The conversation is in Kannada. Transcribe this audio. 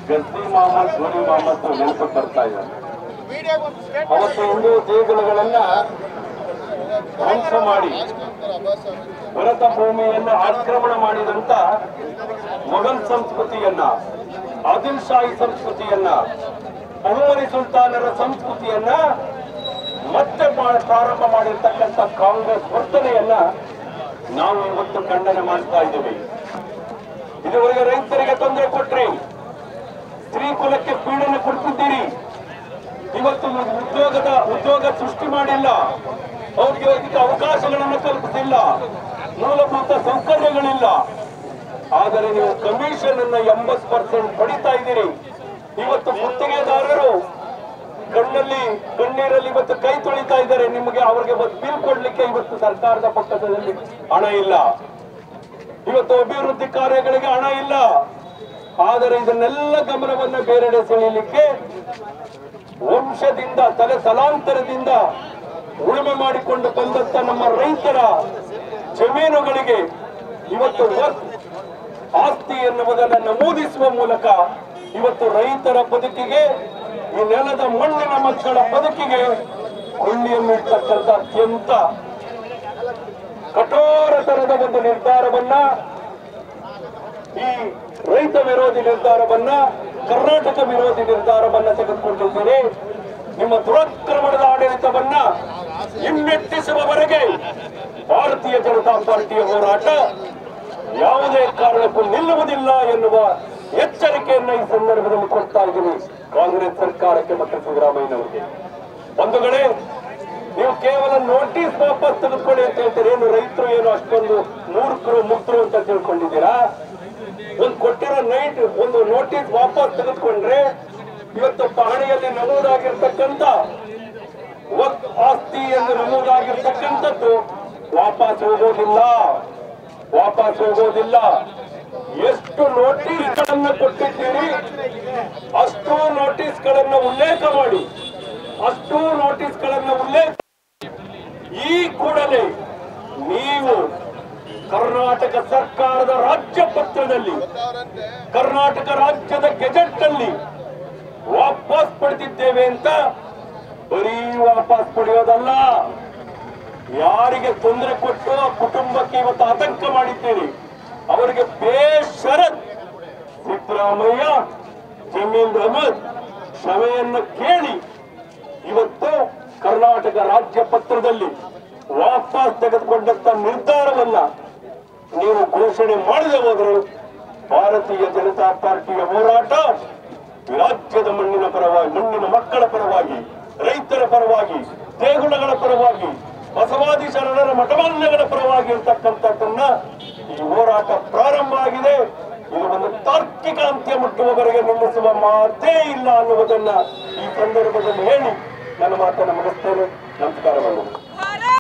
ಗದ್ದಿ ಮೊಹಮ್ಮದ್ ಗೋಲಿ ಮೊಹಮ್ಮದ್ ನೆನಪು ಬರ್ತಾ ಇದ್ದಾರೆ ಅವತ್ತು ಹಿಂದೂ ದೇಗುಲಗಳನ್ನ ಧ್ವಂಸ ಮಾಡಿ ಭರತ ಭೂಮಿಯನ್ನು ಆಕ್ರಮಣ ಮಾಡಿದಂತ ಮೊಘಲ್ ಸಂಸ್ಕೃತಿಯನ್ನ ಆದಿಲ್ ಶಾಹಿ ಸಂಸ್ಕೃತಿಯನ್ನ ಬಹುಮನಿ ಸುಲ್ತಾನರ ಸಂಸ್ಕೃತಿಯನ್ನ ಮತ್ತೆ ಮಾ- ಪ್ರಾರಂಭ ಮಾಡಿರ್ತಕ್ಕಂಥ ಕಾಂಗ್ರೆಸ್ ವರ್ತನೆಯನ್ನ ನಾವು ಇವತ್ತು ಖಂಡನೆ ಮಾಡ್ತಾ ಇದ್ದೀವಿ ಇದುವರೆಗೆ ರೈತರಿಗೆ ತೊಂದರೆ ಕೊಟ್ರಿ ಸ್ತ್ರೀ ಕುಲಕ್ಕೆ ಪೀಡನೆ ಕೊಡ್ತಿದ್ದೀರಿ ಇವತ್ತು ಉದ್ಯೋಗದ ಉದ್ಯೋಗ ಸೃಷ್ಟಿ ಮಾಡಿಲ್ಲ ಔದ್ಯೋಗಿಕ ಅವಕಾಶಗಳನ್ನು ಕಲ್ಪಿಸಿಲ್ಲ ಮೂಲಭೂತ ಸೌಕರ್ಯಗಳಿಲ್ಲ ಆದರೆ ನೀವು ಕಮಿಷನ್ ಅನ್ನ ಎಂಬತ್ತು ಪರ್ಸೆಂಟ್ ಪಡಿತಾ ಇದ್ದೀರಿ ಇವತ್ತು ಗುತ್ತಿಗೆದಾರರು ಕಣ್ಣಲ್ಲಿ ಕಣ್ಣೀರಲ್ಲಿ ಇವತ್ತು ಕೈ ತೊಳಿತಾ ಇದ್ದಾರೆ ನಿಮಗೆ ಅವರಿಗೆ ಒಂದು ಬಿಲ್ ಕೊಡ್ಲಿಕ್ಕೆ ಇವತ್ತು ಸರ್ಕಾರದ ಪಕ್ಕದಲ್ಲಿ ಹಣ ಇಲ್ಲ ಇವತ್ತು ಅಭಿವೃದ್ಧಿ ಕಾರ್ಯಗಳಿಗೆ ಹಣ ಇಲ್ಲ ಆದರೆ ಇದನ್ನೆಲ್ಲ ಗಮನವನ್ನ ಬೇರೆಡೆ ಸೆಳೆಯಲಿಕ್ಕೆ ವಂಶದಿಂದ ತಲೆ ತಲಾಂತರದಿಂದ ಉಳುಮೆ ಮಾಡಿಕೊಂಡು ಬಂದಂತ ನಮ್ಮ ರೈತರ ಜಮೀನುಗಳಿಗೆ ಇವತ್ತು ವಕ್ಫ್ ಆಸ್ತಿ ಎನ್ನುವುದನ್ನು ನಮೂದಿಸುವ ಮೂಲಕ ಇವತ್ತು ರೈತರ ಬದುಕಿಗೆ ಈ ನೆಲದ ಮಣ್ಣಿನ ಮಕ್ಕಳ ಬದುಕಿಗೆ ಕೊಳ್ಳಿಯನ್ನು ಇರ್ತಕ್ಕಂಥ ಅತ್ಯಂತ ಕಠೋರತನದ ಒಂದು ನಿರ್ಧಾರವನ್ನ ಈ ರೈತ ವಿರೋಧಿ ನಿರ್ಧಾರವನ್ನ ಕರ್ನಾಟಕ ವಿರೋಧಿ ನಿರ್ಧಾರವನ್ನ ತೆಗೆದುಕೊಂಡಿದ್ದೀರಿ ನಿಮ್ಮ ದುರಕ್ರಮಣದ ಆಡಳಿತವನ್ನ ಹಿಮ್ಮೆಟ್ಟಿಸುವವರೆಗೆ ಭಾರತೀಯ ಜನತಾ ಪಾರ್ಟಿಯ ಹೋರಾಟ ಯಾವುದೇ ಕಾರಣಕ್ಕೂ ನಿಲ್ಲುವುದಿಲ್ಲ ಎನ್ನುವ ಎಚ್ಚರಿಕೆಯನ್ನ ಈ ಸಂದರ್ಭದಲ್ಲಿ ಕೊಡ್ತಾ ಇದ್ದೀನಿ ಕಾಂಗ್ರೆಸ್ ಸರ್ಕಾರಕ್ಕೆ ಮತ್ತು ಸಿದ್ದರಾಮಯ್ಯನವರಿಗೆ ಬಂಧುಗಳೇ ನೀವು ಕೇವಲ ನೋಟಿಸ್ ವಾಪಸ್ ತೆಗೆದುಕೊಳ್ಳಿ ಅಂತ ಹೇಳ್ತೀರಿ ಏನು ರೈತರು ಏನು ಅಷ್ಟೊಂದು ಮೂರ್ಖರು ಮುಗ್ಧರು ಅಂತ ತಿಳ್ಕೊಂಡಿದ್ದೀರಾ ಒಂದು ಕೊಟ್ಟಿರೋ ನೈಟ್ ಒಂದು ನೋಟಿಸ್ ವಾಪಸ್ ತೆಗೆದುಕೊಂಡ್ರೆ ಇವತ್ತು ಪಹಣಿಯಲ್ಲಿ ನಮೂದಾಗಿರ್ತಕ್ಕಂಥ ವಕ್ಫ್ ಆಸ್ತಿ ಎಂದು ನಮೂದಾಗಿರ್ತಕ್ಕಂಥದ್ದು ವಾಪಸ್ ಹೋಗೋದಿಲ್ಲ ವಾಪಸ್ ಹೋಗೋದಿಲ್ಲ ಎಷ್ಟು ನೋಟಿಸ್ಗಳನ್ನ ಕೊಟ್ಟಿದ್ದೀರಿ ಅಷ್ಟು ನೋಟಿಸ್ಗಳನ್ನ ಉಲ್ಲೇಖ ಮಾಡಿ ಅಷ್ಟು ನೋಟಿಸ್ಗಳನ್ನ ಉಲ್ಲೇಖ ಈ ಕೂಡಲೇ ನೀವು ಕರ್ನಾಟಕ ಸರ್ಕಾರದ ರಾಜ್ಯ ಪತ್ರದಲ್ಲಿ ಕರ್ನಾಟಕ ರಾಜ್ಯದ ಗೆಜೆಟ್ ಅಲ್ಲಿ ವಾಪಸ್ ಪಡೆದಿದ್ದೇವೆ ಅಂತ ಬರೀ ವಾಪಸ್ ಪಡೆಯೋದಲ್ಲ ಯಾರಿಗೆ ತೊಂದರೆ ಕೊಟ್ಟು ಆ ಕುಟುಂಬಕ್ಕೆ ಇವತ್ತು ಆತಂಕ ಮಾಡಿದ್ದೀರಿ ಅವರಿಗೆ ಬೇಷರತ್ ಸಿದ್ದರಾಮಯ್ಯ ಜಮೀನ್ ಅಹಮದ್ ಕ್ಷಮೆಯನ್ನು ಕೇಳಿ ಇವತ್ತು ಕರ್ನಾಟಕ ರಾಜ್ಯ ಪತ್ರದಲ್ಲಿ ವಾಪಸ್ ತೆಗೆದುಕೊಂಡಂತ ನಿರ್ಧಾರವನ್ನ ನೀವು ಘೋಷಣೆ ಮಾಡದೆ ಹೋದರು ಭಾರತೀಯ ಜನತಾ ಪಾರ್ಟಿಯ ಹೋರಾಟ ಈ ರಾಜ್ಯದ ಮಣ್ಣಿನ ಪರವಾಗಿ ಮಣ್ಣಿನ ಮಕ್ಕಳ ಪರವಾಗಿ ರೈತರ ಪರವಾಗಿ ದೇಗುಲಗಳ ಪರವಾಗಿ ಬಸವಾದಿ ಶರಣರ ಮಠಮಾನ್ಯಗಳ ಪರವಾಗಿ ಇರ್ತಕ್ಕಂಥದ್ದನ್ನ ಈ ಹೋರಾಟ ಪ್ರಾರಂಭ ಆಗಿದೆ ಇದು ಒಂದು ತಾರ್ಕಿಕ ಅಂತ್ಯ ಮುಟ್ಟುವವರೆಗೆ ನಿಲ್ಲಿಸುವ ಮಾತೇ ಇಲ್ಲ ಅನ್ನುವುದನ್ನ ಈ ಸಂದರ್ಭದಲ್ಲಿ ಹೇಳಿ ನನ್ನ ಮಾತನ್ನು ಮುಗಿಸ್ತೇನೆ ನಮಸ್ಕಾರ